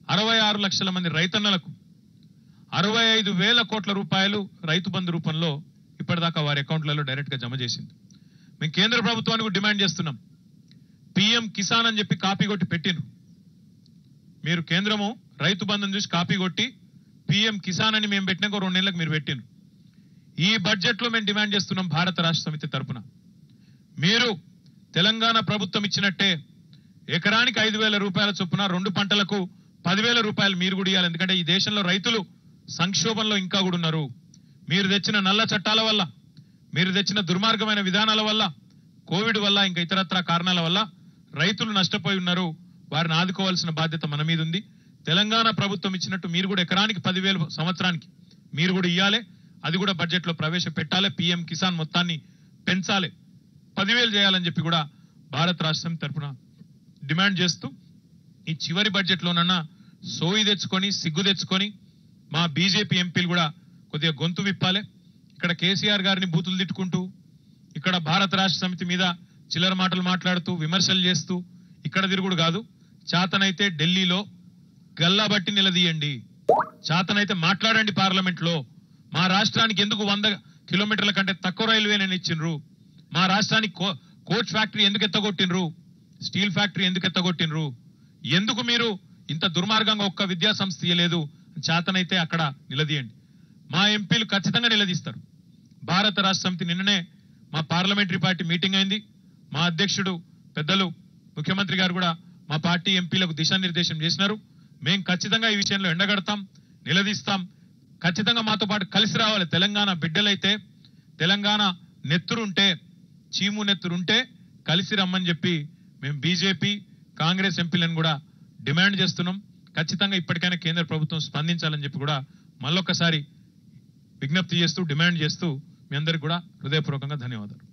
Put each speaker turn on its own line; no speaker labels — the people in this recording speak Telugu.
అరవై ఆరు లక్షల మంది రైతన్నలకు అరవై ఐదు వేల కోట్ల రూపాయలు రైతు బంధు రూపంలో ఇప్పటిదాకా వారి అకౌంట్లలో డైరెక్ట్ గా జమ చేసింది మేము కేంద్ర ప్రభుత్వానికి కూడా డిమాండ్ చేస్తున్నాం పిఎం కిసాన్ అని చెప్పి కాపీ కొట్టి పెట్టిండ్రు మీరు కేంద్రము రైతు బంధుని చూసి కాపీ కొట్టి పిఎం కిసాన్ అని మేము పెట్టినాక రెండు నెలలకు మీరు పెట్టిండ్రు ఈ బడ్జెట్ లో మేము డిమాండ్ చేస్తున్నాం భారత రాష్ట్ర సమితి తరపున మీరు తెలంగాణ ప్రభుత్వం ఇచ్చినట్టే ఎకరానికి ఐదు వేల రూపాయల చొప్పున రెండు పంటలకు పదివేల రూపాయలు మీరు కూడా ఇవ్వాలి ఎందుకంటే ఈ దేశంలో రైతులు సంక్షోభంలో ఇంకా కూడా ఉన్నారు మీరు తెచ్చిన నల్ల చట్టాల వల్ల మీరు తెచ్చిన దుర్మార్గమైన విధానాల వల్ల కోవిడ్ వల్ల ఇంకా ఇతరత్ర కారణాల వల్ల రైతులు నష్టపోయి ఉన్నారు వారిని ఆదుకోవాల్సిన బాధ్యత మన మీద ఉంది తెలంగాణ ప్రభుత్వం ఇచ్చినట్టు మీరు కూడా ఎకరానికి పదివేలు సంవత్సరానికి మీరు కూడా ఇవ్వాలి అది కూడా బడ్జెట్ లో ప్రవేశపెట్టాలి పిఎం కిసాన్ మొత్తాన్ని పెంచాలి పదివేలు చేయాలని చెప్పి కూడా భారత రాష్ట్రం తరపున డిమాండ్ చేస్తూ ఈ చివరి బడ్జెట్ లోనన్నా సోయి తెచ్చుకొని సిగ్గు తెచ్చుకొని మా బీజేపీ ఎంపీలు కూడా కొద్దిగా గొంతు విప్పాలి ఇక్కడ కేసీఆర్ గారిని బూతులు తిట్టుకుంటూ ఇక్కడ భారత రాష్ట్ర సమితి మీద చిల్లర మాటలు మాట్లాడుతూ విమర్శలు చేస్తూ ఇక్కడ తిరుగుడు కాదు చాతనైతే ఢిల్లీలో గల్లాబట్టి నిలదీయండి చాతనైతే మాట్లాడండి పార్లమెంట్ లో మా రాష్ట్రానికి ఎందుకు వంద కిలోమీటర్ల కంటే తక్కువ రైల్వే నేను ఇచ్చిండ్రు మా రాష్ట్రానికి కో- కోచ్ ఫ్యాక్టరీ ఎందుకు ఎత్తగొట్టిండ్రు స్టీల్ ఫ్యాక్టరీ ఎందుకు ఎత్తగొట్టిండ్రు ఎందుకు మీరు ఇంత దుర్మార్గంగా ఒక్క విద్యా సంస్థ ఇయ్యలేదు చేతనైతే అక్కడ నిలదీయండి మా ఎంపీలు ఖచ్చితంగా నిలదీస్తారు భారత రాష్ట్ర సమితి నిన్ననే మా పార్లమెంటరీ పార్టీ మీటింగ్ అయింది మా అధ్యక్షుడు పెద్దలు ముఖ్యమంత్రి గారు కూడా మా పార్టీ ఎంపీలకు దిశానిర్దేశం చేసినారు మేము ఖచ్చితంగా ఈ విషయంలో ఎండగడతాం నిలదీస్తాం ఖచ్చితంగా మాతో పాటు కలిసి రావాలి తెలంగాణ బిడ్డలైతే తెలంగాణ నెత్తురుంటే చీము నెత్తురుంటే కలిసి రమ్మని చెప్పి మేము బీజేపీ కాంగ్రెస్ ఎంపీలను కూడా డిమాండ్ చేస్తున్నాం ఖచ్చితంగా ఇప్పటికైనా కేంద్ర ప్రభుత్వం స్పందించాలని చెప్పి కూడా మళ్ళొక్కసారి విజ్ఞప్తి చేస్తూ డిమాండ్ చేస్తూ మీ అందరికి కూడా హృదయపూర్వకంగా ధన్యవాదాలు